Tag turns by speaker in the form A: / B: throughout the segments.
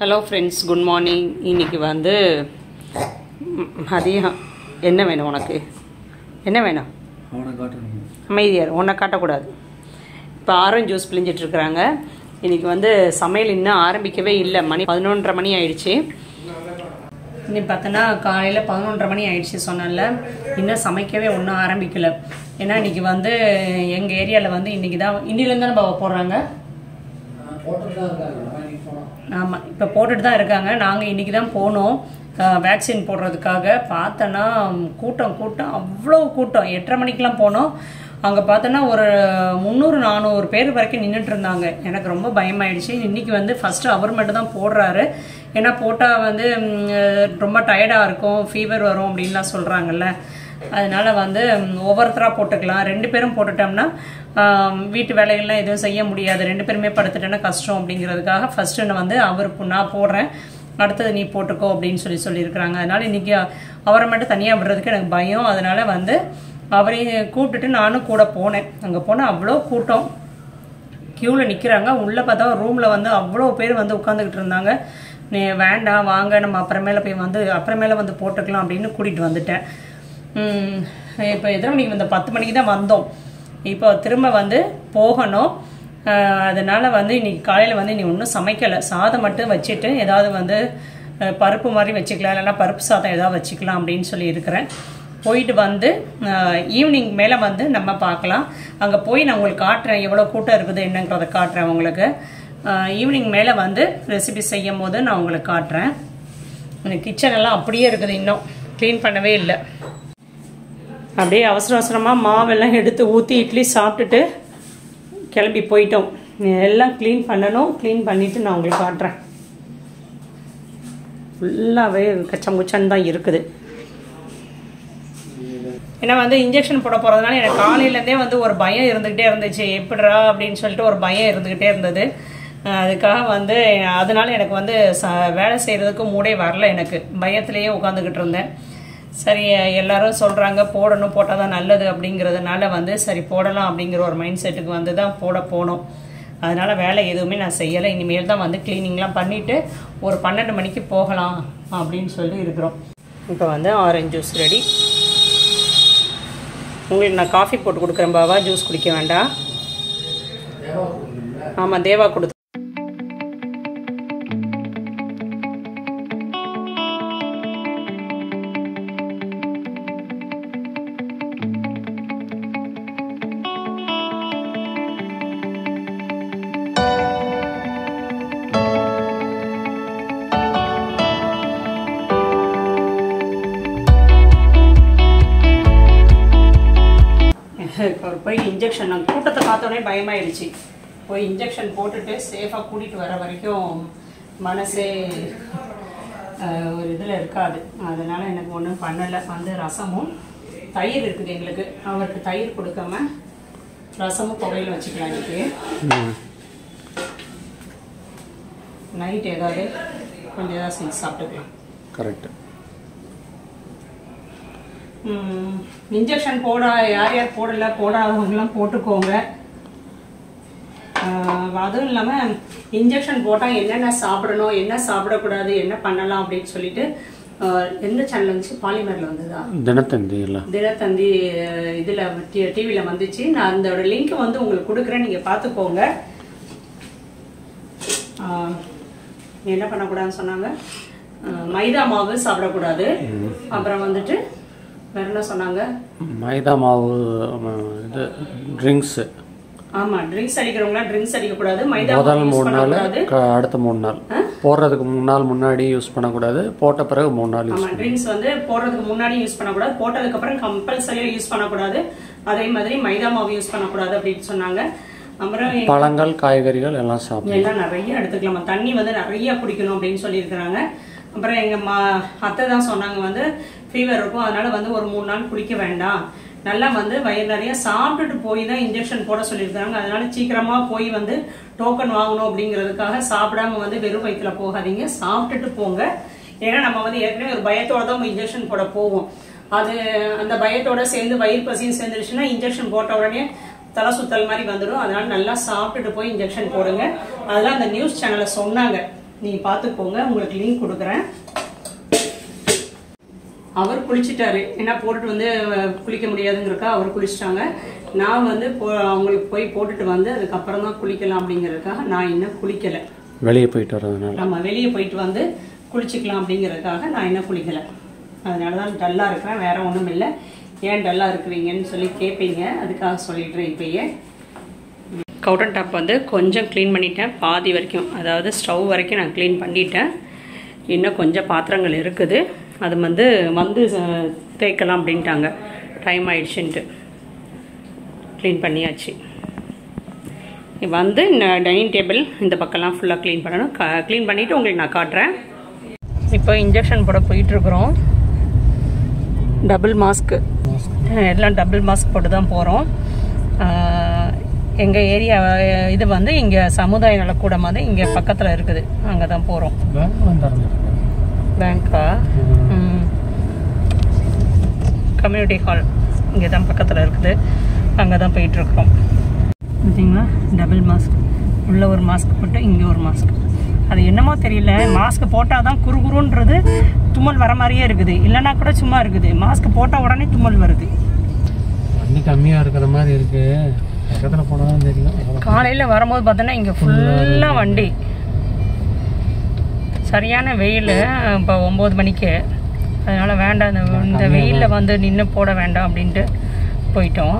A: Hello friends good morning இன்னைக்கு வந்து ம், மதியம் என்ன வேணும் உனக்கு என்ன வேணும்
B: அவனை காட்டணும்
A: அமைதியார் உன்னை காட்டக்கூடாது இப்போ ஆரஞ்சு ஜூஸ் பிழிஞ்சிட்டு இருக்கிறாங்க இன்னைக்கு வந்து சமையல் இன்னும் ஆரம்பிக்கவே இல்லை மணி பதினொன்றரை மணி ஆயிடுச்சு இன்னும் பார்த்தோன்னா காலையில் பதினொன்றரை மணி ஆயிடுச்சு சொன்னேன்ல இன்னும் சமைக்கவே ஒன்றும் ஆரம்பிக்கல ஏன்னா இன்னைக்கு வந்து எங்கள் ஏரியாவில் வந்து இன்னைக்கு தான் இன்னிலேருந்து தானே பாவா போடுறாங்க ஆமாம் இப்போ போட்டுட்டு தான் இருக்காங்க நாங்கள் இன்றைக்கி தான் போனோம் வேக்சின் போடுறதுக்காக பார்த்தோன்னா கூட்டம் கூட்டம் அவ்வளோ கூட்டம் எட்டரை மணிக்கெலாம் போனோம் அங்கே பார்த்தோன்னா ஒரு முந்நூறு நானூறு பேர் வரைக்கும் நின்றுட்டு இருந்தாங்க எனக்கு ரொம்ப பயமாயிடுச்சு இன்றைக்கி வந்து ஃபஸ்ட்டு அவர் மட்டும் தான் போடுறாரு ஏன்னா போட்டால் வந்து ம், ரொம்ப டயர்டாக இருக்கும் ஃபீவர் வரும் அப்படின்லாம் சொல்கிறாங்கல்ல அதனால வந்து ம், ஒவ்வொருத்தராக போட்டுக்கலாம் ரெண்டு பேரும் போட்டுட்டோம்னா ஆம், வீட்டு வேலைகள்லாம் எதுவும் செய்ய முடியாது ரெண்டு பேருமே படுத்துட்டேன்னா கஷ்டம் அப்படிங்கிறதுக்காக ஃபர்ஸ்ட்டு நான் வந்து அவர் நான் போடுறேன் அடுத்தது நீ போட்டுக்கோ அப்படின்னு சொல்லி சொல்லியிருக்கிறாங்க அதனால இன்னைக்கு அவரை மட்டும் தனியாக விடுறதுக்கு எனக்கு பயம் அதனால வந்து அவரையும் கூப்பிட்டுட்டு நானும் கூட போனேன் அங்கே போனால் அவ்வளோ கூட்டம் க்யூவில் நிற்கிறாங்க உள்ளே பார்த்தா ரூமில் வந்து அவ்வளோ பேர் வந்து உட்காந்துக்கிட்டு இருந்தாங்க நீ வேண்டாம் வாங்க நம்ம அப்புறமேல போய் வந்து அப்புறமேல வந்து போட்டுக்கலாம் அப்படின்னு கூட்டிகிட்டு வந்துட்டேன் இப்போ எத்தனை மணிக்கு வந்தோம் பத்து மணிக்கு தான் வந்தோம் இப்போ திரும்ப வந்து போகணும் அஹ் அதனால வந்து இன்னைக்கு காலையில் வந்து நீ ஒன்றும் சமைக்கலை சாதம் மட்டும் வச்சுட்டு ஏதாவது வந்து அஹ் பருப்பு மாதிரி வச்சுக்கலாம் இல்லைன்னா பருப்பு சாதம் ஏதாவது வச்சுக்கலாம் அப்படின்னு சொல்லி இருக்கிறேன் போயிட்டு வந்து ஈவினிங் மேலே வந்து நம்ம பார்க்கலாம் அங்கே போய் நான் உங்களுக்கு காட்டுறேன் எவ்வளோ கூட்டம் இருக்குது என்னங்கிறத காட்டுறேன் உங்களுக்கு ஈவினிங் மேலே வந்து ரெசிபி செய்யும் போது நான் உங்களுக்கு காட்டுறேன் இந்த கிச்சன் எல்லாம் அப்படியே இருக்குது இன்னும் க்ளீன் பண்ணவே இல்லை அப்படியே அவசர அவசரமாக மாவெல்லாம் எடுத்து ஊற்றி இட்லி சாப்பிட்டுட்டு கிளம்பி போயிட்டோம் எல்லாம் க்ளீன் பண்ணணும் க்ளீன் பண்ணிவிட்டு நான் உங்களுக்கு காட்டுறேன் ஃபுல்லாகவே கச்சம் குச்சன் தான் இருக்குது ஏன்னா வந்து இன்ஜெக்ஷன் போட போகிறதுனால எனக்கு காலையிலேருந்தே வந்து ஒரு பயம் இருந்துக்கிட்டே இருந்துச்சு எப்படிரா அப்படின்னு சொல்லிட்டு ஒரு பயம் இருந்துக்கிட்டே இருந்தது அஹ் அதுக்காக வந்து அதனால எனக்கு வந்து ச வேலை செய்கிறதுக்கு மூடே வரல எனக்கு பயத்திலேயே உட்காந்துக்கிட்டு இருந்தேன் சரி எல்லாரும் சொல்கிறாங்க போடணும் போட்டால் தான் நல்லது அப்படிங்கிறதுனால வந்து சரி போடலாம் அப்படிங்கிற ஒரு மைண்ட் செட்டுக்கு வந்து தான் போட போனோம் அதனால் வேலை எதுவுமே நான் செய்யலை இனிமேல் தான் வந்து க்ளீனிங்லாம் பண்ணிவிட்டு ஒரு பன்னெண்டு மணிக்கு போகலாம் அப்படின்னு சொல்லி இருக்கிறோம் இப்போ வந்து ஆரஞ்சு ஜூஸ் ரெடி உங்களுக்கு நான் காஃபி போட்டு கொடுக்குறேன் பாவா ஜூஸ் குடிக்க வேண்டாம் ஆமாம் தேவா கொடுத்து அவர் போய் இன்ஜெக்ஷன் நான் கூட்டத்தை பார்த்தோன்னே பயமாயிடுச்சு போய் இன்ஜெக்ஷன் போட்டுட்டு சேஃபாக கூட்டிகிட்டு வர வரைக்கும் மனசே அஹ், ஒரு இதில் இருக்காது அதனால் எனக்கு ஒன்றும் பண்ணலை வந்து ரசமும் தயிர் இருக்குது எங்களுக்கு அவருக்கு தயிர் கொடுக்காம ரசமும் புகையில் வச்சுக்கலாம் இன்னைக்கு நைட் ஏதாவது கொஞ்சம் ஏதாவது செஞ்சு சாப்பிட்டுக்கலாம்
B: கரெக்ட்
A: இன்ஜெக்ஷன் போட யார் யார் போடல போடாதவங்கலாம் போட்டுக்கோங்க ஆஹ் அதுவும் இல்லாமல் இன்ஜெக்ஷன் போட்டால் என்னென்ன சாப்பிடணும் என்ன சாப்பிடக்கூடாது என்ன பண்ணலாம் அப்படின்னு சொல்லிட்டு ஆஹ் எந்த சேனல் வந்துச்சு பாலிமரில் வந்ததா
B: தினத்தந்தி இல்லை
A: தினத்தந்தி இதில் டிவியில் வந்துச்சு நான் அதோட லிங்க் வந்து உங்களுக்கு கொடுக்குறேன் நீங்கள் பார்த்துக்கோங்க ஆஹ் என்ன பண்ணக்கூடாதுன்னு சொன்னாங்க ஆஹ் மைதா மாவு சாப்பிடக்கூடாது அப்புறம் வந்துட்டு வேற என்ன சொன்னாங்க
B: மைதா மாவு ம, இது ட்ரிங்க்ஸு
A: ஆமா ட்ரிங்க்ஸ் அடிக்கிறவங்களாம் ட்ரிங்க்ஸ் அடிக்கக்கூடாது மைதா
B: முதல்
A: மாவு யூஸ்
B: மூணு நாள்
A: பண்ணக்கூடாது
B: க- அடுத்த மூணு நாள் போடுறதுக்கு மூணு நாள் முன்னாடி யூஸ் பண்ணக்கூடாது போட்ட பிறகு மூணு நாள் யூஸ்
A: ஆமா ட்ரிங்க்ஸ் வந்து போடுறதுக்கு முன்னாடி யூஸ் பண்ணக்கூடாது போட்டதுக்கு அப்புறம் கம்பல்சரியா யூஸ் பண்ணக்கூடாது அதே மாதிரி மைதா மாவு யூஸ் பண்ணக்கூடாது அப்படின்னு சொன்னாங்க அப்புறம்
B: பழங்கள் காய்கறிகள் எல்லாம் சாப்பிடும்
A: எல்லாம் நிறைய எடுத்துக்கலாம் தண்ணி வந்து நிறைய குடிக்கணும் அப்படின்னு சொல்லியிருக்கிறாங்க அப்புறம் எங்க மா அத்தை தான் சொன்னாங்க வந்து ஃபீவர் இருக்கும் அதனால வந்து ஒரு மூணு நாள் குடிக்க வேண்டாம் நல்லா வந்து வயிறு நிறைய சாப்பிட்டுட்டு போய் தான் இன்ஜெக்ஷன் போட சொல்லியிருக்காங்க அதனால சீக்கிரமா போய் வந்து டோக்கன் வாங்கணும் அப்படிங்கிறதுக்காக சாப்பிடாம வந்து வெறும் வயிற்றுல போகாதீங்க சாப்பிட்டுட்டு போங்க ஏன்னா நம்ம வந்து ஏற்கனவே ஒரு பயத்தோட தான் இன்ஜெக்ஷன் போட போவோம் அது அந்த பயத்தோட சேர்ந்து வயிறு பசியும் சேர்ந்துருச்சுன்னா இன்ஜெக்ஷன் போட்ட உடனே தலை சுத்தல் மாதிரி வந்துடும் அதனால நல்லா சாப்பிட்டுட்டு போய் இன்ஜெக்ஷன் போடுங்க அதெல்லாம் அந்த நியூஸ் சேனல்ல சொன்னாங்க நீங்கள் பார்த்துக்கோங்க உங்களுக்கு லிங்க் கொடுக்குறேன் அவர் குளிச்சிட்டாரு ஏன்னா போட்டுட்டு வந்து அஹ், குளிக்க முடியாதுங்கிறக்கா அவர் குளிச்சிட்டாங்க நான் வந்து போ அவங்களுக்கு போய் போட்டுட்டு வந்து அதுக்கப்புறம் தான் குளிக்கலாம் அப்படிங்கிறதுக்காக நான் இன்னும் குளிக்கலை
B: வெளியே போயிட்டு வர்றதுனால
A: நம்ம வெளியே போயிட்டு வந்து குளிச்சுக்கலாம் அப்படிங்கிறதுக்காக நான் இன்னும் குளிக்கலை அதனால தான் டல்லாக இருக்கிறேன் வேற ஒன்றும் இல்லை ஏன் டல்லாக இருக்கிறீங்கன்னு சொல்லி கேட்பீங்க அதுக்காக சொல்லிடுறேன் இப்பயே கவுண்டன் டாப் வந்து கொஞ்சம் க்ளீன் பண்ணிட்டேன் பாதி வரைக்கும் அதாவது ஸ்டவ் வரைக்கும் நான் க்ளீன் பண்ணிட்டேன் இன்னும் கொஞ்சம் பாத்திரங்கள் இருக்குது அது வந்து வந்து அஹ், தேய்க்கலாம் அப்படின்ட்டாங்க டைம் ஆயிடுச்சுன்ட்டு க்ளீன் பண்ணியாச்சு வந்து டைனிங் டேபிள் இந்த பக்கம்லாம் ஃபுல்லாக க்ளீன் பண்ணணும் க்ளீன் பண்ணிவிட்டு உங்களுக்கு நான் காட்டுறேன் இப்போ இன்ஜெக்ஷன் போட போயிட்டுருக்குறோம் டபுள் மாஸ்க்கு எல்லாம் டபுள் மாஸ்க் போட்டு தான் போகிறோம் எங்கள் ஏரியா இது வந்து இங்கே சமுதாய நலக்கூடம் வந்து இங்கே பக்கத்தில் இருக்குது அங்கே தான் போகிறோம் பேங்க்கா கம்யூனிட்டி ஹால் இங்கே தான் பக்கத்தில் இருக்குது அங்கே தான் போயிட்டுருக்குறோம் பார்த்தீங்களா டபுள் மாஸ்க் உள்ள ஒரு மாஸ்க் போட்டு இங்கே ஒரு மாஸ்க் அது என்னமோ தெரியல மாஸ்க் போட்டால் தான் குறுகுறுன்றது தும்மல் வர மாதிரியே இருக்குது இல்லைன்னா கூட சும்மா இருக்குது மாஸ்க் போட்ட உடனே தும்மல் வருது
B: தண்ணி கம்மியாக இருக்கிற மாதிரி இருக்கு பக்கத்தில் போனால் தான் தெரியும் அவ்வளோ.
A: காலையில் வரும்போது பார்த்தோன்னா இங்கே ஃபுல்லாக வண்டி சரியான வெயில் இப்போ ஒம்பது மணிக்கு அதனால் வேண்டாம் இந்த இந்த வெயிலில் வந்து நின்று போட வேண்டாம் அப்படின்ட்டு போயிட்டோம்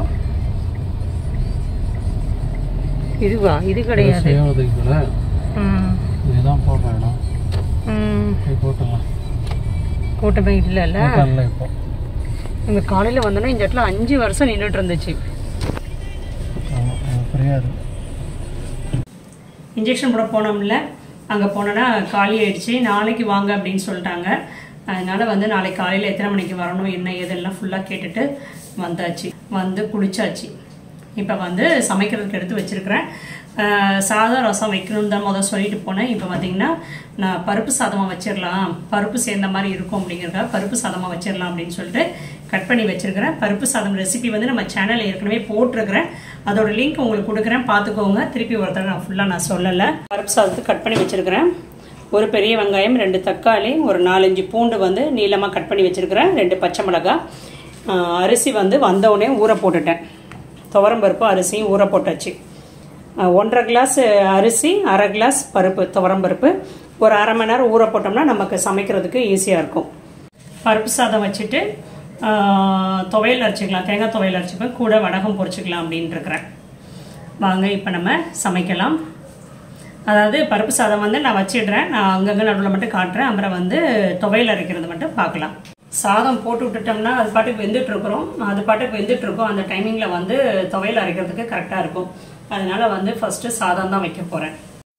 A: இதுவா இது கிடையாது
B: சுய உதவி கூட
A: ம்
B: இதுதான் போடுற இடம்
A: ம்
B: போய் போட்டுக்கலாம்
A: கூட்டமே இல்லைல்ல
B: கூட்டம்ல இப்போ
A: இங்கே காலையில் வந்தோன்னா இந்த இடத்துல அஞ்சு வருஷம் நின்றுட்டு இருந்துச்சு
B: ஆமாம் ஃப்ரீயாக இருக்கு
A: இன்ஜெக்ஷன் போட போனோம்ல அங்கே போனோன்னா காலி ஆயிடுச்சு நாளைக்கு வாங்க அப்படின்னு சொல்லிட்டாங்க அதனால வந்து நாளைக்கு காலையில் எத்தனை மணிக்கு வரணும் என்ன ஏதெல்லாம் ஃபுல்லாக கேட்டுட்டு வந்தாச்சு வந்து குளிச்சாச்சு இப்போ வந்து சமைக்கிறதுக்கு எடுத்து வச்சிருக்கிறேன் அஹ், சாதம் ரசம் வைக்கணும்னு தான் முதல் சொல்லிட்டு போனேன் இப்போ பார்த்தீங்கன்னா நான் பருப்பு சாதமாக வச்சிடலாம் பருப்பு சேர்ந்த மாதிரி இருக்கும் அப்படிங்கிறதுக்காக பருப்பு சாதமாக வச்சிடலாம் அப்படின்னு சொல்லிட்டு கட் பண்ணி வச்சிருக்கிறேன் பருப்பு சாதம் ரெசிபி வந்து நம்ம சேனல் ஏற்கனவே போட்டிருக்கிறேன் அதோட லிங்க் உங்களுக்கு கொடுக்குறேன் பார்த்துக்கோங்க திருப்பி ஒரு தடவை நான் ஃபுல்லாக நான் சொல்லலை பருப்பு சாதத்துக்கு கட் பண்ணி வச்சிருக்கிறேன் ஒரு பெரிய வெங்காயம் ரெண்டு தக்காளி ஒரு நாலஞ்சு பூண்டு வந்து நீளமாக கட் பண்ணி வச்சிருக்கிறேன் ரெண்டு பச்சை மிளகாய் ஆஹ் அரிசி வந்து வந்தவுடனே ஊற போட்டுட்டேன் துவரம் பருப்பு அரிசியும் ஊற போட்டாச்சு ஆஹ் ஒன்றரை கிளாஸ் அரிசி அரை கிளாஸ் பருப்பு துவரம் பருப்பு ஒரு அரை மணி நேரம் ஊற போட்டோம்னா நமக்கு சமைக்கிறதுக்கு ஈஸியாக இருக்கும் பருப்பு சாதம் வச்சுட்டு ஆஹ் துவையல் அரைச்சிக்கலாம் தேங்காய் துவையல் அரைச்சிப்பேன் கூட வடகம் பொரிச்சுக்கலாம் அப்படின்ட்டு இருக்கிறேன் வாங்க இப்போ நம்ம சமைக்கலாம் அதாவது பருப்பு சாதம் வந்து நான் வச்சிடுறேன் நான் அங்கங்கே நடுவில் மட்டும் காட்டுறேன் அப்புறம் வந்து துவையல் அரைக்கிறது மட்டும் பார்க்கலாம் சாதம் போட்டு விட்டுட்டோம்னா அது பாட்டுக்கு வெந்துட்டு இருக்கிறோம் அது பாட்டுக்கு வெந்துட்டு இருக்கும் அந்த டைமிங்கில் வந்து துவையல் அரைக்கிறதுக்கு கரெக்டாக இருக்கும் அதனால வந்து ஃபர்ஸ்ட்டு சாதம் தான் வைக்க போகிறேன்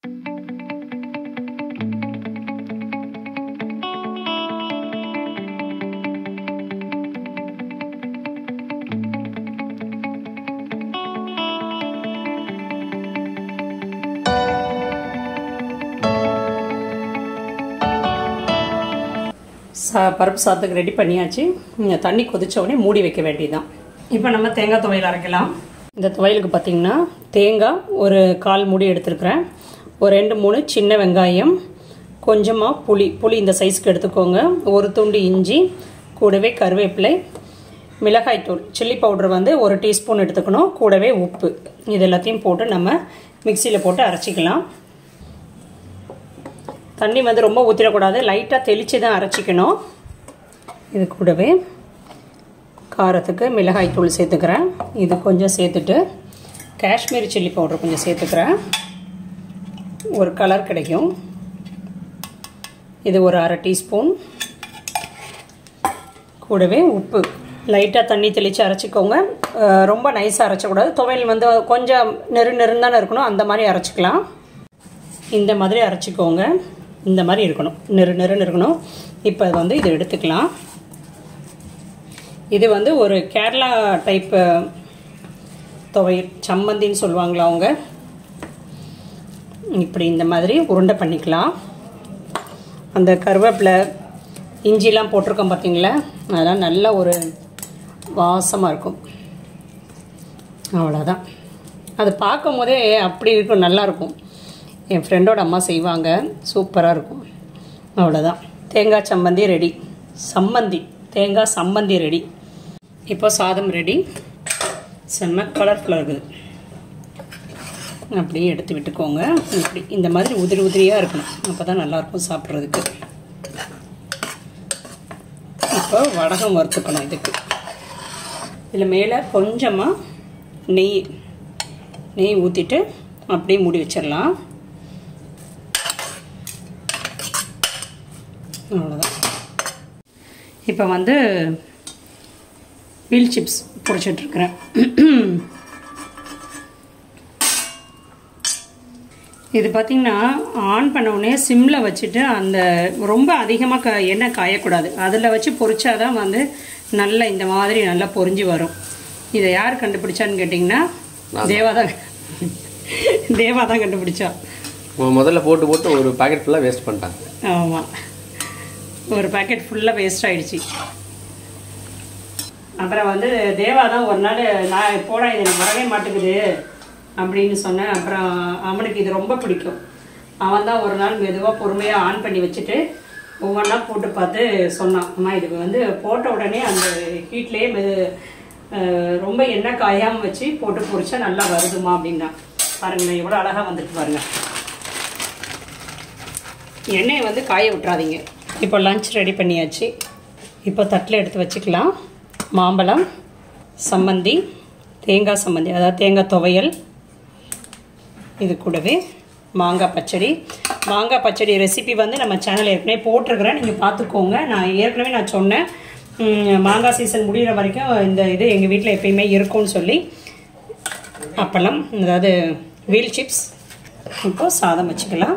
A: சா பருப்பு சாதத்துக்கு ரெடி பண்ணியாச்சு இங்க தண்ணி கொதிச்ச உடனே மூடி வைக்க வேண்டியதுதான் இப்போ நம்ம தேங்காய் துவையல் அரைக்கலாம் இந்த துவையலுக்கு பார்த்தீங்கன்னா தேங்காய் ஒரு கால் மூடி எடுத்துருக்கிறேன் ஒரு ரெண்டு மூணு சின்ன வெங்காயம் கொஞ்சமாக புளி புளி இந்த சைஸ்க்கு எடுத்துக்கோங்க ஒரு துண்டு இஞ்சி கூடவே கருவேப்பிலை மிளகாய்த்தூள் சில்லி பவுடர் வந்து ஒரு டீஸ்பூன் எடுத்துக்கணும் கூடவே உப்பு இது எல்லாத்தையும் போட்டு நம்ம மிக்சியில் போட்டு அரைச்சிக்கலாம் தண்ணி வந்து ரொம்ப ஊற்றிடக்கூடாது லைட்டாக தெளித்து தான் அரைச்சிக்கணும் இது கூடவே காரத்துக்கு மிளகாய் தூள் சேர்த்துக்கிறேன் இது கொஞ்சம் சேர்த்துட்டு காஷ்மீரி சில்லி பவுடர் கொஞ்சம் சேர்த்துக்கிறேன் ஒரு கலர் கிடைக்கும் இது ஒரு அரை டீஸ்பூன் கூடவே உப்பு லைட்டாக தண்ணி தெளித்து அரைச்சிக்கோங்க அஹ் ரொம்ப நைஸாக அரைச்சக்கூடாது துவையல் வந்து கொஞ்சம் நெரு நெருந்தானே இருக்கணும் அந்த மாதிரி அரைச்சிக்கலாம் இந்த மாதிரி அரைச்சிக்கோங்க இந்த மாதிரி இருக்கணும் நெரு நெருன்னு இருக்கணும் இப்போ வந்து இதை எடுத்துக்கலாம் இது வந்து ஒரு கேரளா டைப்பு துவையல் சம்மந்தின்னு சொல்லுவாங்களா அவங்க இப்படி இந்த மாதிரி உருண்டை பண்ணிக்கலாம் அந்த கருவேப்பிலை இஞ்சிலாம் போட்டிருக்கோம் பார்த்தீங்களா அதெல்லாம் நல்ல ஒரு வாசமாக இருக்கும் அவ்வளோதான் அது பார்க்கும் போதே அப்படி இருக்கும் நல்லாயிருக்கும் என் ஃப்ரெண்டோட அம்மா செய்வாங்க சூப்பராக இருக்கும் அவ்வளோதான் தேங்காய் சம்மந்தி ரெடி சம்மந்தி தேங்காய் சம்மந்தி ரெடி இப்போ சாதம் ரெடி செம்ம கலர்ஃபுல்லாக இருக்குது அப்படியே எடுத்து விட்டுக்கோங்க இப்படி இந்த மாதிரி உதிரி உதிரியாக இருக்கணும் அப்போ தான் நல்லாயிருக்கும் சாப்பிட்றதுக்கு இப்போ வடகம் வறுத்துக்கணும் இதுக்கு இதில் மேலே கொஞ்சமாக நெய் நெய் ஊற்றிட்டு அப்படியே மூடி வச்சிடலாம் அவ்வளோதான் இப்போ வந்து வீல் சிப்ஸ் பொரிச்சிட்ருக்குறேன் இது பார்த்திங்கன்னா ஆன் பண்ண உடனே சிம்மில் வச்சுட்டு அந்த ரொம்ப அதிகமாக க எண்ணெய் காயக்கூடாது அதில் வச்சு பொரிச்சாதான் வந்து நல்லா இந்த மாதிரி நல்லா பொரிஞ்சு வரும் இதை யார் கண்டுபிடிச்சான்னு கேட்டிங்கன்னா தேவா தான் தேவா தான் கண்டுபிடிச்சா
B: முதல்ல போட்டு போட்டு ஒரு பாக்கெட் ஃபுல்லாக வேஸ்ட் பண்ணிட்டாங்க
A: ஆமாம் ஒரு பாக்கெட் ஃபுல்லாக வேஸ்ட் ஆயிடுச்சு அப்புறம் வந்து தேவா தான் ஒரு நாள் நான் போடா இது எனக்கு வரவே மாட்டேங்குது அப்படின்னு சொன்னேன் அப்புறம் அவனுக்கு இது ரொம்ப பிடிக்கும் அவன் தான் ஒரு நாள் மெதுவாக பொறுமையாக ஆன் பண்ணி வச்சுட்டு ஒவ்வொன்றா போட்டு பார்த்து சொன்னான் அம்மா இது வந்து போட்ட உடனே அந்த ஹீட்லேயே மெது அஹ், ரொம்ப எண்ணெய் காயாமல் வச்சு போட்டு பொரிச்சா நல்லா வருதுமா அப்படின்னா பாருங்களேன் எவ்வளோ அழகாக வந்துட்டு பாருங்க எண்ணெயை வந்து காய விட்டுறாதீங்க இப்போ லஞ்ச் ரெடி பண்ணியாச்சு இப்போ தட்டில் எடுத்து வச்சுக்கலாம் மாம்பழம் சம்மந்தி தேங்காய் சம்மந்தி அதாவது தேங்காய் துவையல் இது கூடவே மாங்காய் பச்சடி மாங்காய் பச்சடி ரெசிபி வந்து நம்ம சேனல் ஏற்கனவே போட்டிருக்கிறேன் நீங்கள் பார்த்துக்கோங்க நான் ஏற்கனவே நான் சொன்னேன் உம், மாங்காய் சீசன் முடிகிற வரைக்கும் இந்த இது எங்கள் வீட்டில் எப்பயுமே இருக்கும்னு சொல்லி அப்பளம் அதாவது வீல் சிப்ஸ் இப்போ சாதம் வச்சுக்கலாம்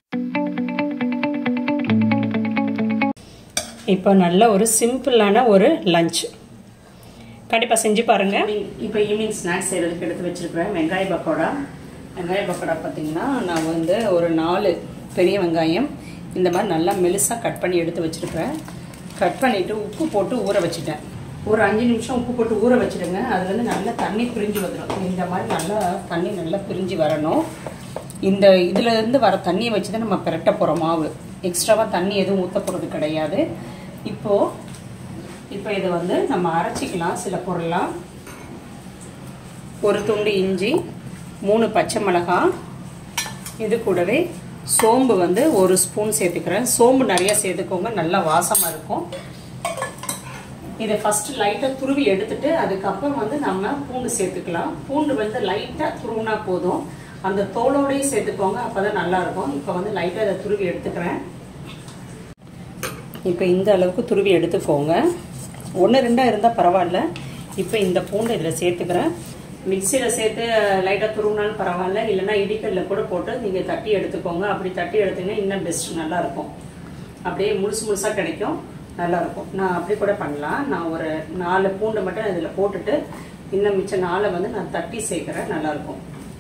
A: இப்போ நல்ல ஒரு சிம்பிளான ஒரு லஞ்ச் கண்டிப்பாக செஞ்சு பாருங்க இப்போ ஈவினிங் ஸ்நாக்ஸ் செய்கிறதுக்கு எடுத்து வச்சிருக்கிறேன் வெங்காய பக்கோடா வெங்காய பக்கோடா பார்த்தீங்கன்னா நான் வந்து ஒரு நாலு பெரிய வெங்காயம் இந்த மாதிரி நல்லா மெலிசாக கட் பண்ணி எடுத்து வச்சிருக்கிறேன் கட் பண்ணிவிட்டு உப்பு போட்டு ஊற வச்சுட்டேன் ஒரு அஞ்சு நிமிஷம் உப்பு போட்டு ஊற வச்சுடுங்க அதுலேருந்து நல்லா தண்ணி பிரிஞ்சு வந்துடும் இந்த மாதிரி நல்லா தண்ணி நல்லா பிரிஞ்சு வரணும் இந்த இதுல இருந்து வர தண்ணியை வச்சு தான் நம்ம பிரட்ட போகிறோம் மாவு எக்ஸ்ட்ராவாக தண்ணி எதுவும் ஊற்ற போகிறது கிடையாது இப்போது இப்போ இதை வந்து நம்ம அரைச்சிக்கலாம் சில பொருள்லாம் ஒரு துண்டு இஞ்சி மூணு பச்சை மிளகாய் இது கூடவே சோம்பு வந்து ஒரு ஸ்பூன் சேர்த்துக்கிறேன் சோம்பு நிறைய சேர்த்துக்கோங்க நல்லா வாசமாக இருக்கும் இதை ஃபஸ்ட்டு லைட்டாக துருவி எடுத்துட்டு அதுக்கப்புறம் வந்து நம்ம பூண்டு சேர்த்துக்கலாம் பூண்டு வந்து லைட்டாக துருவினா போதும் அந்த தோலோடையே சேர்த்துக்கோங்க அப்போ தான் நல்லாயிருக்கும் இப்போ வந்து லைட்டாக இதை துருவி எடுத்துக்கிறேன் இப்போ இந்த அளவுக்கு துருவி எடுத்துக்கோங்க ஒன்று ரெண்டாக இருந்தால் பரவாயில்ல இப்போ இந்த பூண்டை இதில் சேர்த்துக்கிறேன் மிக்சியில் சேர்த்து லைட்டாக துருவினாலும் பரவாயில்ல இல்லைன்னா இடிக்கல்ல கூட போட்டு நீங்கள் தட்டி எடுத்துக்கோங்க அப்படி தட்டி எடுத்தீங்கன்னா இன்னும் பெஸ்ட் நல்லாயிருக்கும் அப்படியே முழுசு முழுசாக கிடைக்கும் நல்லாயிருக்கும் நான் அப்படி கூட பண்ணலாம் நான் ஒரு நாலு பூண்டை மட்டும் இதில் போட்டுட்டு இன்னும் மிச்சம் நாளை வந்து நான் தட்டி சேர்க்குறேன் நல்லாயிருக்கும்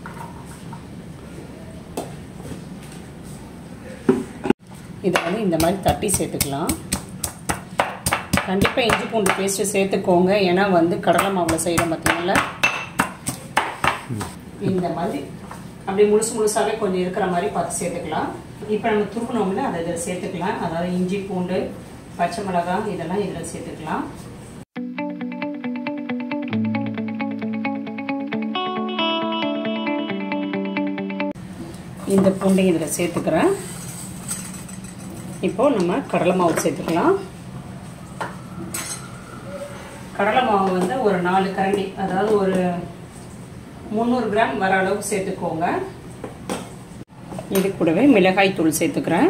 A: இதை வந்து இந்த மாதிரி தட்டி சேர்த்துக்கலாம் கண்டிப்பாக இஞ்சி பூண்டு பேஸ்ட்டு சேர்த்துக்கோங்க ஏன்னா வந்து கடலை மாவில் செய்கிறோம் பார்த்தீங்களா இந்த மாதிரி அப்படி முழுசு முழுசாவே கொஞ்சம் இருக்கிற மாதிரி பார்த்து சேர்த்துக்கலாம் இப்போ நம்ம துருக்கணும்ல அதை இதில் சேர்த்துக்கலாம் அதாவது இஞ்சி பூண்டு பச்சை மிளகாய் இதெல்லாம் இதில் சேர்த்துக்கலாம் இந்த பூண்டையும் இதில் சேர்த்துக்கிறேன் இப்போ நம்ம கடலை மாவு சேர்த்துக்கலாம் கடலை மாவு வந்து ஒரு நாலு கரண்டி அதாவது ஒரு முந்நூறு கிராம் வர அளவுக்கு சேர்த்துக்கோங்க இது கூடவே மிளகாய் தூள் சேர்த்துக்கிறேன்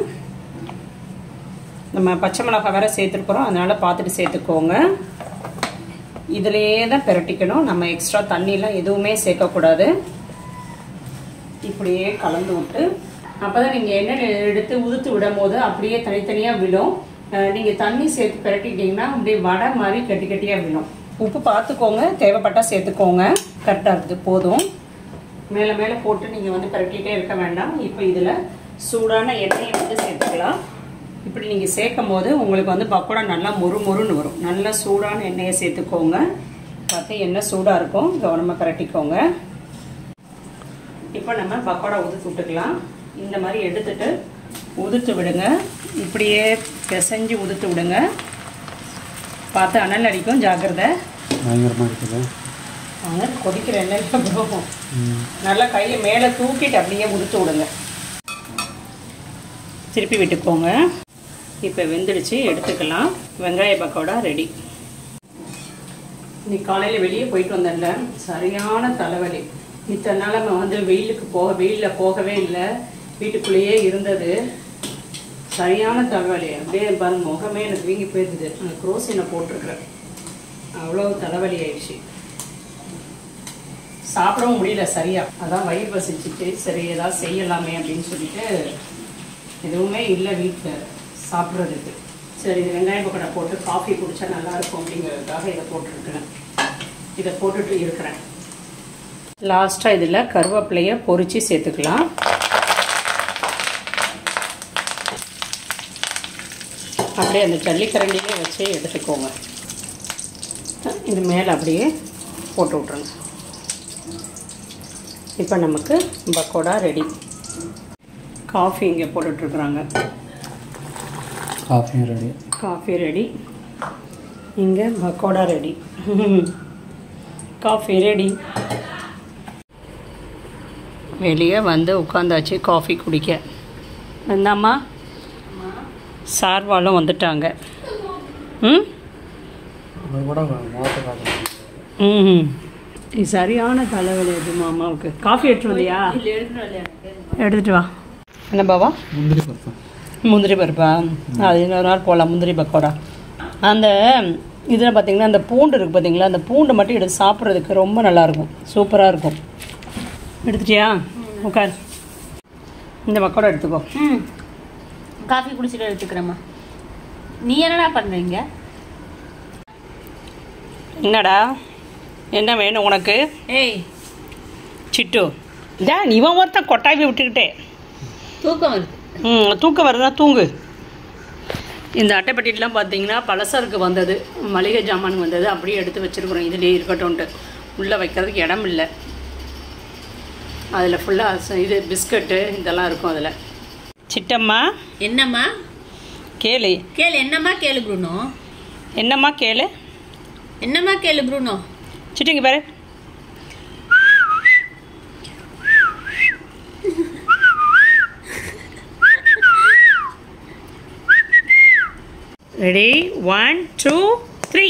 A: நம்ம பச்சை மிளகாய் வேற சேர்த்துருக்குறோம் அதனால பார்த்துட்டு சேர்த்துக்கோங்க இதிலேயே தான் பிரட்டிக்கணும் நம்ம எக்ஸ்ட்ரா தண்ணிலாம் எதுவுமே சேர்க்கக்கூடாது இப்படியே கலந்து விட்டு அப்பதான் நீங்க எண்ணெய் எடுத்து உதுத்து விடும் போது அப்படியே தனித்தனியா விழும் அஹ் நீங்க தண்ணி சேர்த்து பிரட்டிட்டீங்கன்னா அப்படியே வடை மாதிரி கட்டி கட்டியா விழும் உப்பு பார்த்துக்கோங்க தேவைப்பட்டா சேர்த்துக்கோங்க கரெக்டாக இருக்குது போதும் மேலே மேலே போட்டு நீங்கள் வந்து பிரட்டிகிட்டே இருக்க வேண்டாம் இப்போ இதில் சூடான எண்ணெயை வந்து சேர்த்துக்கலாம் இப்படி நீங்கள் சேர்க்கும் போது உங்களுக்கு வந்து பக்கோடா நல்லா மொறு மொறுன்னு வரும் நல்லா சூடான எண்ணெயை சேர்த்துக்கோங்க பார்த்து எண்ணெய் சூடாக இருக்கும் கவனமாக பிரட்டிக்கோங்க இப்போ நம்ம பக்கோடா ஊற்றி விட்டுக்கலாம் இந்த மாதிரி எடுத்துட்டு உதுத்து விடுங்க இப்படியே பிசைஞ்சு உதுத்து விடுங்க பார்த்து அனல் அடிக்கும் ஜாக்கிரதை
B: பயங்கரமாக இருக்குது
A: அனல் கொதிக்கிற எண்ணெயில் போகும் நல்லா கையை மேலே தூக்கிட்டு அப்படியே உதுத்து விடுங்க திருப்பி விட்டுக்கோங்க இப்போ வெந்துடுச்சு எடுத்துக்கலாம் வெங்காய பக்கோடா ரெடி இன்னைக்கு காலையில் வெளியே போயிட்டு வந்தேன்ல சரியான தலைவலி இத்தனை நாள் நம்ம வந்து வெயிலுக்கு போக வெயிலில் போகவே இல்லை வீட்டுக்குள்ளேயே இருந்தது சரியான தலைவலி அப்படியே பாருங்க முகமே எனக்கு வீங்கி போயிருந்தது அந்த குரோசினை போட்டிருக்கிறேன் அவ்வளோ தலைவலி ஆயிடுச்சு சாப்பிடவும் முடியல சரியா அதான் வயிறு பசிச்சுட்டு சரி ஏதாவது செய்யலாமே அப்படின்னு சொல்லிட்டு எதுவுமே இல்லை வீட்டில் சாப்பிட்றதுக்கு சரி இது வெங்காய பக்கோடா போட்டு காஃபி குடிச்சா நல்லா இருக்கும் அப்படிங்கிறதுக்காக இதை போட்டிருக்கிறேன் இதை போட்டுட்டு இருக்கிறேன் லாஸ்ட்டாக இதில் கருவேப்பிலையை பொரிச்சு சேர்த்துக்கலாம் அப்படியே அந்த ஜல்லிக்கரண்டிலே வச்சு எடுத்துக்கோங்க இது மேலே அப்படியே போட்டு விட்ருங்க இப்போ நமக்கு பக்கோடா ரெடி காஃபி இங்கே போட்டுட்ருக்குறாங்க
B: காஃபியும் ரெடி
A: காஃபி ரெடி இங்கே பக்கோடா ரெடி காஃபி ரெடி வெளியே வந்து உட்காந்தாச்சு காஃபி குடிக்க இந்தாம்மா சார்வாலும் வந்துட்டாங்க ம்
B: அது கூட முகத்தை காட்டுறேன்
A: ம் இது சரியான தலைவலி இது மாமாவுக்கு காஃபி எடுத்துட்டு வந்தியா எடுத்துட்டு வா என்ன பாவா
B: முந்திரி பருப்பு
A: முந்திரி பருப்பா அது இன்னொரு நாள் போகலாம் முந்திரி பக்கோடா அந்த இதில் பார்த்தீங்கன்னா அந்த பூண்டு இருக்குது பார்த்தீங்களா அந்த பூண்டை மட்டும் எடுத்து சாப்பிட்றதுக்கு ரொம்ப நல்லாயிருக்கும் சூப்பராக இருக்கும் எடுத்துட்டியா உட்கார் இந்த பக்கோடா எடுத்துக்கோ
C: ம் காஃபி குடிச்சிட்டு எடுத்துக்கிறேம்மா நீ என்னடா பண்ணுறீங்க
A: என்னடா என்ன வேணும் உனக்கு
C: ஏய்
A: சிட்டு இதான் இவன் ஒருத்தன் கொட்டாவி விட்டுக்கிட்டே
C: தூக்கம் வருது
A: ம் தூக்கம் வருதா தூங்கு இந்த அட்டைப்பட்டிலாம் பார்த்தீங்கன்னா பலசருக்கு வந்தது மளிகை ஜாமான் வந்தது அப்படியே எடுத்து வச்சுருக்குறோம் இதுலேயே இருக்கட்டும்ன்ட்டு உள்ளே வைக்கிறதுக்கு இடம் இல்லை அதில் ஃபுல்லாக இது பிஸ்கட்டு இதெல்லாம் இருக்கும் அதில் சிட்டம்மா
C: என்னம்மா
A: கேளு
C: கேளு என்னம்மா கேளு ப்ரூனோ
A: என்னம்மா கேளு
C: என்னம்மா கேளு ப்ரூனோ
A: சிட்டுங்க பாரு ரெடி ஒன் டூ த்ரீ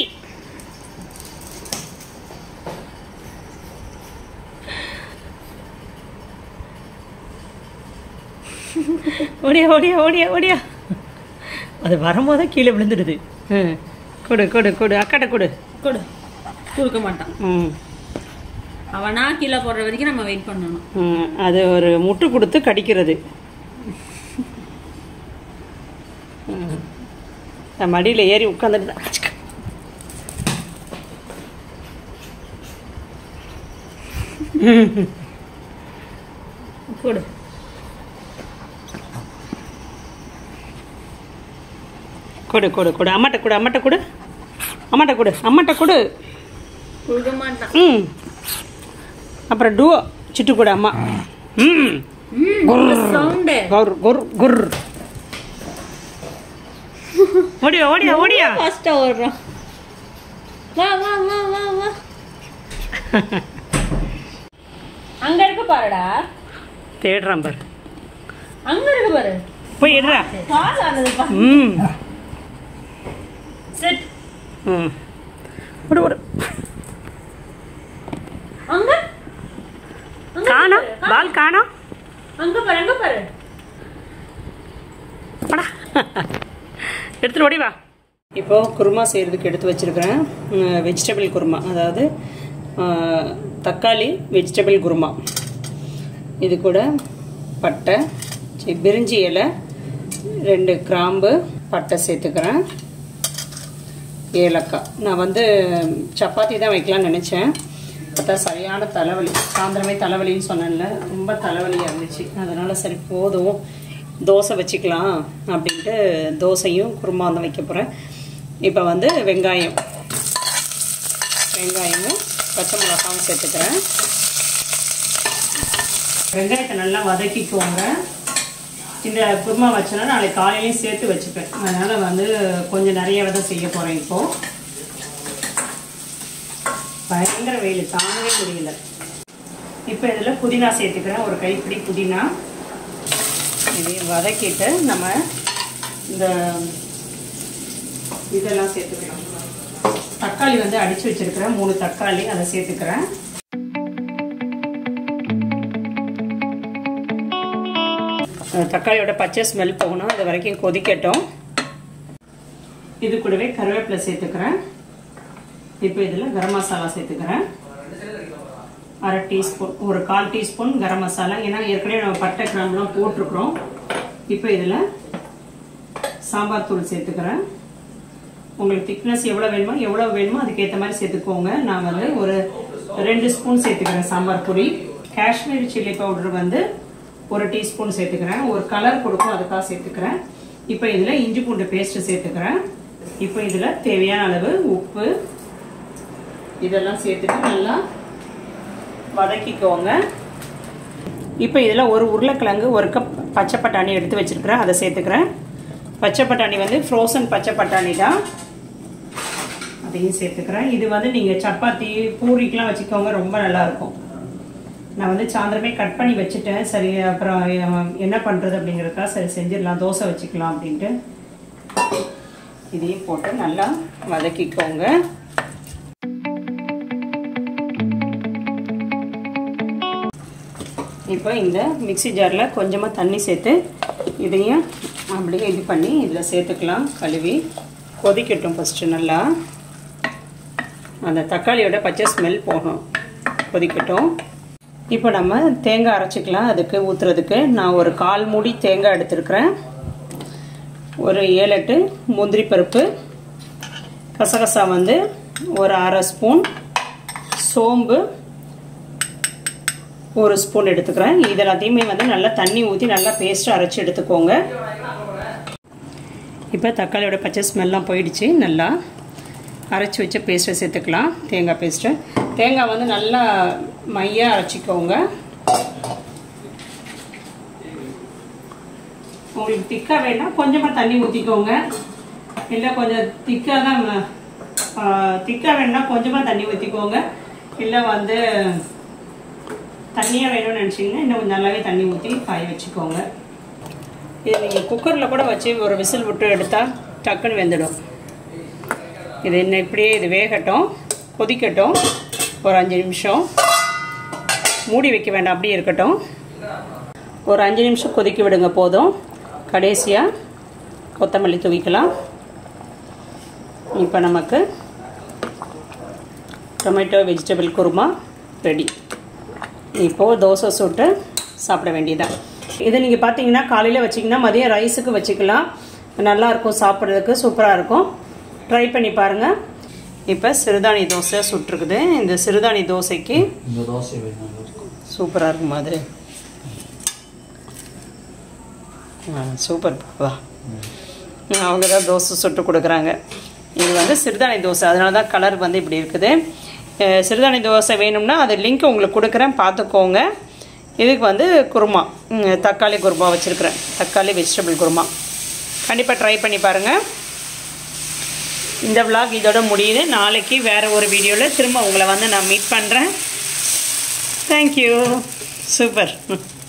A: ஓடியா ஓடியா ஓடியா ஓடியா அது வரும்போது கீழே விழுந்துடுது ம் கொடு கொடு கொடு அக்காட்ட கொடு
C: கொடு கொடுக்க மாட்டான்
A: ம்
C: அவனா கீழே போடுற வரைக்கும் நம்ம வெயிட் பண்ணணும்
A: ம், அது ஒரு முட்டு கொடுத்து கடிக்கிறது ம். நான் மடியில் ஏறி உட்காந்துட்டு கொடு கொடு கொடு கொடு அம்மாட்ட கொடு அம்மாட்ட கொடு அம்மாட்ட கொடு அம்மாட்ட கொடு
C: கொடுக்க மாட்டான்
A: ம் அப்புறம் டூ சிட்டு கூட அம்மா ம்
C: சவுண்டு
A: குர் குர் குர் ஓடியா ஓடியா ஓடியா
C: ஃபாஸ்ட்டாக ஓடுறான் வா வா வா வா வா அங்க இருக்கு பாருடா
A: தேடுறான் பாரு
C: அங்க இருக்கு பாரு
A: போய் எடுறா
C: பால் ஆனது பா
A: ம்
C: செட்
A: ம் ஓடு ஓடு
C: அங்க அங்க
A: காணோம்
C: பாரு.
A: பால் காணோம்
C: அங்க பாரு அங்க பாரு
A: வாடா எடுத்துட்டு ஓடி வா இப்போ குருமா செய்கிறதுக்கு எடுத்து வச்சிருக்கிறேன் வெஜிடபிள் குருமா அதாவது அஹ், தக்காளி வெஜிடபிள் குருமா இது கூட பட்டை சி, பிரிஞ்சி இலை ரெண்டு கிராம்பு பட்டை சேர்த்துக்கிறேன் ஏலக்காய் நான் வந்து சப்பாத்தி தான் வைக்கலாம்னு நினச்சேன் பார்த்தா சரியான தலைவலி சாயந்தரமே தலைவலின்னு சொன்னேன்ல ரொம்ப தலைவலியாக இருந்துச்சு அதனால் சரி போதும் தோசை வச்சுக்கலாம் அப்படின்ட்டு தோசையும் குருமா தான் வைக்க போகிறேன் இப்போ வந்து வெங்காயம் வெங்காயமும் பச்சை மிளகாவும் சேர்த்துக்கிறேன் வெங்காயத்தை நல்லா வதக்கிக்கோங்க இந்த குருமா வச்சேன்னா நாளைக்கு காலையிலையும் சேர்த்து வச்சுப்பேன் அதனால் வந்து கொஞ்சம் நிறையவே தான் செய்ய போகிறேன் இப்போது பயங்கர வெயில் தாங்கவே முடியல இப்போ இதில் புதினா சேர்த்துக்கிறேன் ஒரு கைப்பிடி புதினா இதையும் வதக்கிட்டு நம்ம இந்த இதெல்லாம் சேர்த்துக்கலாம் தக்காளி வந்து அடித்து வச்சிருக்கிறேன் மூணு தக்காளி அதை சேர்த்துக்கிறேன் அந்த தக்காளியோட பச்சை ஸ்மெல் போகணும் அது வரைக்கும் கொதிக்கட்டும் இது கூடவே கருவேப்பிலை சேர்த்துக்கிறேன் இப்போ இதில் கரம் மசாலா சேர்த்துக்கிறேன் அரை டீஸ்பூன் ஒரு கால் டீஸ்பூன் கரம் மசாலா ஏன்னா ஏற்கனவே நம்ம பட்டை கிராம்புலாம் போட்டிருக்கிறோம் இப்போ இதில் சாம்பார் தூள் சேர்த்துக்கிறேன் உங்களுக்கு திக்னஸ் எவ்வளோ வேணுமோ எவ்வளோ வேணுமோ அதுக்கேற்ற மாதிரி சேர்த்துக்கோங்க நான் வந்து ஒரு ரெண்டு ஸ்பூன் சேர்த்துக்கிறேன் சாம்பார் பொடி காஷ்மீரி சில்லி பவுடர் வந்து ஒரு டீஸ்பூன் சேர்த்துக்கிறேன் ஒரு கலர் கொடுக்கும் அதுக்காக சேர்த்துக்கிறேன் இப்போ இதில் இஞ்சி பூண்டு பேஸ்ட்டு சேர்த்துக்கிறேன் இப்போ இதில் தேவையான அளவு உப்பு இதெல்லாம் சேர்த்துட்டு நல்லா வதக்கிக்கோங்க இப்போ இதில் ஒரு உருளைக்கிழங்கு ஒரு கப் பச்சை பட்டாணி எடுத்து வச்சுருக்கிறேன் அதை சேர்த்துக்கிறேன் பச்சை பட்டாணி வந்து ஃப்ரோசன் பச்சை பட்டாணி தான் அதையும் சேர்த்துக்கிறேன் இது வந்து நீங்கள் சப்பாத்தி பூரிக்கெலாம் வச்சுக்கோங்க ரொம்ப நல்லாயிருக்கும் நான் வந்து சாயந்தரமே கட் பண்ணி வச்சுட்டேன் சரி அப்புறம் என்ன பண்ணுறது அப்படிங்கிறதுக்காக சரி செஞ்சிடலாம் தோசை வச்சுக்கலாம் அப்படின்ட்டு இதையும் போட்டு நல்லா வதக்கிக்கோங்க இப்போ இந்த மிக்சி ஜாரில் கொஞ்சமாக தண்ணி சேர்த்து இதையும் அப்படியே இது பண்ணி இதில் சேர்த்துக்கலாம் கழுவி கொதிக்கட்டும் ஃபஸ்ட்டு நல்லா அந்த தக்காளியோட பச்சை ஸ்மெல் போகணும் கொதிக்கட்டும் இப்போ நம்ம தேங்காய் அரைச்சிக்கலாம் அதுக்கு ஊற்றுறதுக்கு நான் ஒரு கால் மூடி தேங்காய் எடுத்துருக்கிறேன் ஒரு ஏழு எட்டு முந்திரி பருப்பு கசகசா வந்து ஒரு அரை ஸ்பூன் சோம்பு ஒரு ஸ்பூன் எடுத்துக்கிறேன் இது எல்லாத்தையுமே வந்து நல்லா தண்ணி ஊற்றி நல்லா பேஸ்ட்டு அரைச்சி எடுத்துக்கோங்க இப்போ தக்காளியோட பச்சை ஸ்மெல்லாம் போயிடுச்சு நல்லா அரைச்சி வச்ச பேஸ்ட்டை சேர்த்துக்கலாம் தேங்காய் பேஸ்ட்டு தேங்காய் வந்து நல்லா மையாக அரைச்சிக்கோங்க உங்களுக்கு திக்காக வேணால் கொஞ்சமாக தண்ணி ஊற்றிக்கோங்க இல்லை கொஞ்சம் திக்காக தான் திக்காக வேணும்னா கொஞ்சமாக தண்ணி ஊற்றிக்கோங்க இல்லை வந்து தண்ணியாக வேணும்னு நினச்சிங்கன்னா இன்னும் கொஞ்சம் நல்லாவே தண்ணி ஊற்றி காய வச்சுக்கோங்க இது நீங்கள் குக்கரில் கூட வச்சு ஒரு விசில் விட்டு எடுத்தால் டக்குன்னு வெந்துடும் இது என்ன இப்படியே இது வேகட்டும் கொதிக்கட்டும் ஒரு அஞ்சு நிமிஷம் மூடி வைக்க வேண்டாம் அப்படியே இருக்கட்டும் ஒரு அஞ்சு நிமிஷம் கொதிக்க விடுங்க போதும் கடைசியாக கொத்தமல்லி தூவிக்கலாம் இப்போ நமக்கு டொமேட்டோ வெஜிடபிள் குருமா ரெடி இப்போது தோசை சுட்டு சாப்பிட வேண்டியதான் இதை நீங்கள் பார்த்தீங்கன்னா காலையில் வச்சிங்கன்னா மதியம் ரைஸுக்கு வச்சுக்கலாம் நல்லாயிருக்கும் சாப்பிட்றதுக்கு சூப்பராக இருக்கும் ட்ரை பண்ணி பாருங்கள் இப்போ சிறுதானி தோசை சுட்டுருக்குது இந்த சிறுதானி தோசைக்கு
B: இந்த தோசை வேணும் இருக்கும்
A: சூப்பராக இருக்கும் அது சூப்பர் வா அவங்க தான் தோசை சுட்டு கொடுக்குறாங்க இது வந்து சிறுதானி தோசை அதனால தான் கலர் வந்து இப்படி இருக்குது அஹ் சிறுதானி தோசை வேணும்னா அது லிங்க் உங்களுக்கு கொடுக்குறேன் பார்த்துக்கோங்க இதுக்கு வந்து குருமா ம், தக்காளி குருமா வச்சுருக்கிறேன் தக்காளி வெஜிடபிள் குருமா கண்டிப்பாக ட்ரை பண்ணி பாருங்கள் இந்த vlog இதோட முடியுது நாளைக்கு வேறு ஒரு வீடியோவில் திரும்ப உங்களை வந்து நான் மீட் பண்ணுறேன் தேங்க்யூ சூப்பர்